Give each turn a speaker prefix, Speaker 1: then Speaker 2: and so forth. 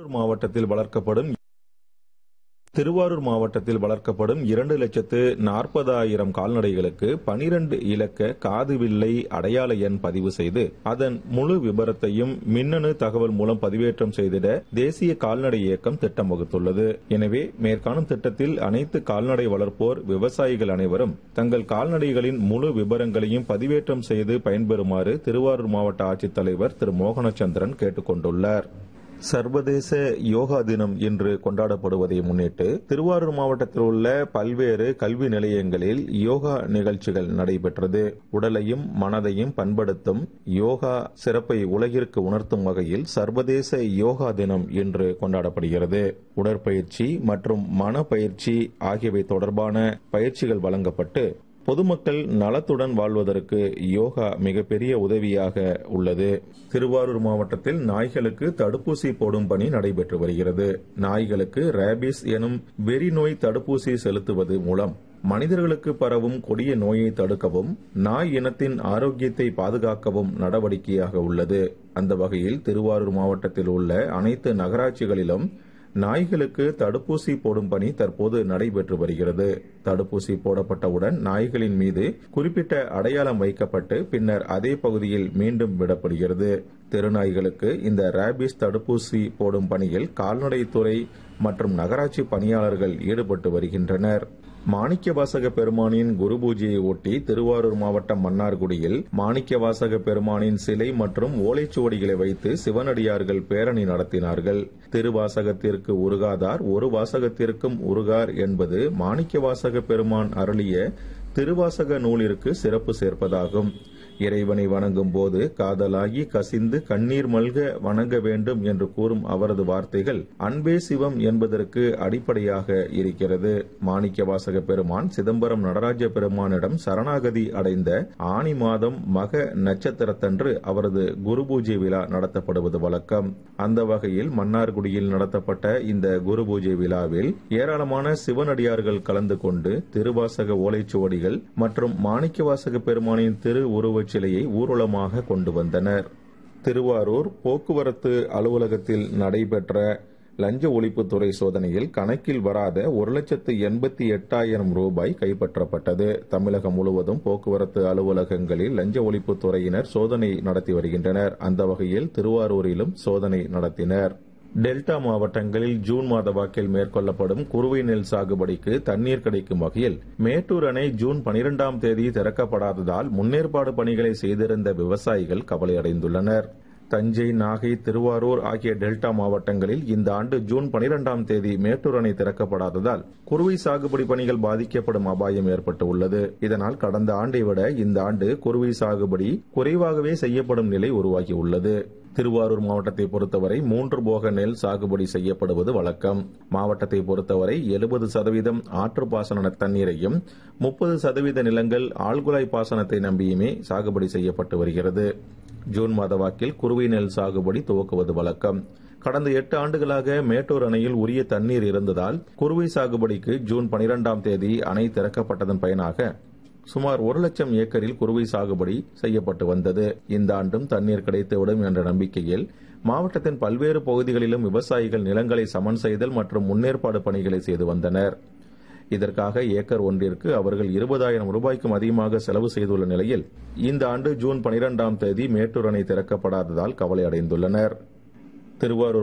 Speaker 1: மாவட்டத்தில் வளர்க்கப்படும் திருவாரூர் மாவட்டத்தில் வளர்க்கப்படும் இரண்டு லட்சத்து நாற்பதாயிரம் கால்நடைகளுக்கு பனிரண்டு இலக்க காது வில்லை அடையாள எண் பதிவு செய்து அதன் முழு விபரத்தையும் மின்னணு தகவல் மூலம் பதிவேற்றம் செய்திட தேசிய கால்நடை இயக்கம் திட்டம் வகுத்துள்ளது எனவே மேற்காணும் திட்டத்தில் அனைத்து கால்நடை வளர்ப்போர் விவசாயிகள் அனைவரும் தங்கள் கால்நடைகளின் முழு விபரங்களையும் பதிவேற்றம் செய்து பயன்பெறுமாறு திருவாரூர் மாவட்ட ஆட்சித்தலைவர் திரு மோகனச்சந்திரன் கேட்டுக் கொண்டுள்ளார் சர்வதேச யோகா தினம் இன்று கொண்டாடப்படுவதை முன்னிட்டு திருவாரூர் மாவட்டத்தில் உள்ள பல்வேறு கல்வி நிலையங்களில் யோகா நிகழ்ச்சிகள் நடைபெற்றது உடலையும் மனதையும் பண்படுத்தும் யோகா சிறப்பை உலகிற்கு உணர்த்தும் வகையில் சர்வதேச யோகா தினம் இன்று கொண்டாடப்படுகிறது உடற்பயிற்சி மற்றும் மனப்பயிற்சி ஆகியவை தொடர்பான பயிற்சிகள் வழங்கப்பட்டு பொதுமக்கள் நலத்துடன் வாழ்வதற்கு யோகா மிகப்பெரிய உதவியாக உள்ளது திருவாரூர் மாவட்டத்தில் நாய்களுக்கு தடுப்பூசி போடும் பணி நடைபெற்று வருகிறது நாய்களுக்கு ரேபிஸ் எனும் வெறி நோய் தடுப்பூசி செலுத்துவது மூலம் மனிதர்களுக்கு பரவும் கொடிய நோயை தடுக்கவும் நாய் இனத்தின் ஆரோக்கியத்தை பாதுகாக்கவும் நடவடிக்கையாக உள்ளது அந்த வகையில் திருவாரூர் மாவட்டத்தில் உள்ள அனைத்து நகராட்சிகளிலும் நாய்களுக்கு தடுப்பூசி போடும் பணி தற்போது நடைபெற்று வருகிறது தடுப்பூசி போடப்பட்டவுடன் நாய்களின் மீது குறிப்பிட்ட அடையாளம் வைக்கப்பட்டு பின்னர் அதே பகுதியில் மீண்டும் விடப்படுகிறது தெருநாய்களுக்கு இந்த ரேபிஸ் தடுப்பூசி போடும் பணியில் கால்நடைத்துறை மற்றும் நகராட்சி பணியாளர்கள் ஈடுபட்டு வருகின்றனர் மாணிக்கவாசக பெருமானின் குரு பூஜையை ஒட்டி திருவாரூர் மாவட்டம் மன்னார்குடியில் மாணிக்கவாசக பெருமானின் சிலை மற்றும் ஓலைச்சுவடிகளை வைத்து சிவனடியார்கள் பேரணி நடத்தினார்கள் திருவாசகத்திற்கு உருகாதார் ஒரு வாசகத்திற்கும் உருகார் என்பது மாணிக்கவாசக பெருமான் அருளிய திருவாசக நூலிற்கு சிறப்பு சேர்ப்பதாகும் இறைவனை வணங்கும் போது காதலாகி கசிந்து கண்ணீர் மல்க வணங்க வேண்டும் என்று கூறும் அவரது வார்த்தைகள் அன்பே சிவம் என்பதற்கு அடிப்படையாக இருக்கிறது மாணிக்கவாசக பெருமான் சிதம்பரம் நடராஜ பெருமானிடம் சரணாகதி அடைந்த ஆனி மாதம் மக நட்சத்திரத்தன்று அவரது குரு பூஜை விழா நடத்தப்படுவது வழக்கம் அந்த வகையில் மன்னார்குடியில் நடத்தப்பட்ட இந்த குரு பூஜை விழாவில் ஏராளமான சிவனடியார்கள் கலந்து கொண்டு திருவாசக ஓலைச்சுவடிகள் மற்றும் மாணிக்கவாசக பெருமானின் திரு உருவ சிலையை ஊர்வலமாக கொண்டு வந்தனர் திருவாரூர் போக்குவரத்து அலுவலகத்தில் நடைபெற்ற லஞ்ச ஒழிப்புத்துறை சோதனையில் கணக்கில் வராத ஒரு லட்சத்து எண்பத்தி எட்டாயிரம் ரூபாய் கைப்பற்றப்பட்டது தமிழகம் முழுவதும் போக்குவரத்து அலுவலகங்களில் லஞ்ச ஒழிப்புத்துறையினர் சோதனை நடத்தி வருகின்றனர் அந்த வகையில் திருவாரூரிலும் சோதனை நடத்தினர் டெல்டா மாவட்டங்களில் ஜூன் மாத வாக்கில் மேற்கொள்ளப்படும் குறுவை நெல் சாகுபடிக்கு தண்ணீர் கிடைக்கும் வகையில் மேட்டூர் அணை ஜூன் பனிரெண்டாம் தேதி திறக்கப்படாததால் முன்னேற்பாடு பணிகளை செய்திருந்த விவசாயிகள் கவலையடைந்துள்ளனர் தஞ்சை நாகை திருவாரூர் ஆகிய டெல்டா மாவட்டங்களில் இந்த ஆண்டு ஜூன் பனிரெண்டாம் தேதி மேட்டூர் அணை திறக்கப்படாததால் குறுவை சாகுபடி பணிகள் பாதிக்கப்படும் அபாயம் ஏற்பட்டு உள்ளது இதனால் கடந்த ஆண்டை விட இந்த ஆண்டு குறுவை சாகுபடி குறைவாகவே செய்யப்படும் நிலை உருவாகியுள்ளது திருவாரூர் மாவட்டத்தை பொறுத்தவரை மூன்று போக நெல் சாகுபடி செய்யப்படுவது வழக்கம் மாவட்டத்தை பொறுத்தவரை எழுபது சதவீதம் ஆற்று பாசன தண்ணீரையும் முப்பது சதவீத நிலங்கள் ஆழ்குழாய் பாசனத்தை நம்பியுமே சாகுபடி செய்யப்பட்டு வருகிறது ஜூன் மாத வாக்கில் குறுவை நெல் சாகுபடி துவக்குவது வழக்கம் கடந்த எட்டு ஆண்டுகளாக மேட்டூர் அணையில் உரிய தண்ணீர் இருந்ததால் குறுவை சாகுபடிக்கு ஜூன் பனிரெண்டாம் தேதி அணை திறக்கப்பட்டதன் பயனாக சுமார் ஒரு லட்சம் ஏக்கரில் குறுவை சாகுபடி செய்யப்பட்டு வந்தது இந்த ஆண்டும் தண்ணீர் கிடைத்துவிடும் என்ற நம்பிக்கையில் மாவட்டத்தின் பல்வேறு பகுதிகளிலும் விவசாயிகள் நிலங்களை சமன் செய்தல் மற்றும் முன்னேற்பாடு பணிகளை செய்து வந்தனர் இதற்காக ஏக்கர் ஒன்றிற்கு அவர்கள் இருபதாயிரம் ரூபாய்க்கும் அதிகமாக செலவு செய்துள்ள நிலையில் இந்த ஆண்டு ஜூன் பனிரெண்டாம் தேதி மேட்டூர் அணை திறக்கப்படாததால் கவலை அடைந்துள்ளனர் திருவாரூர்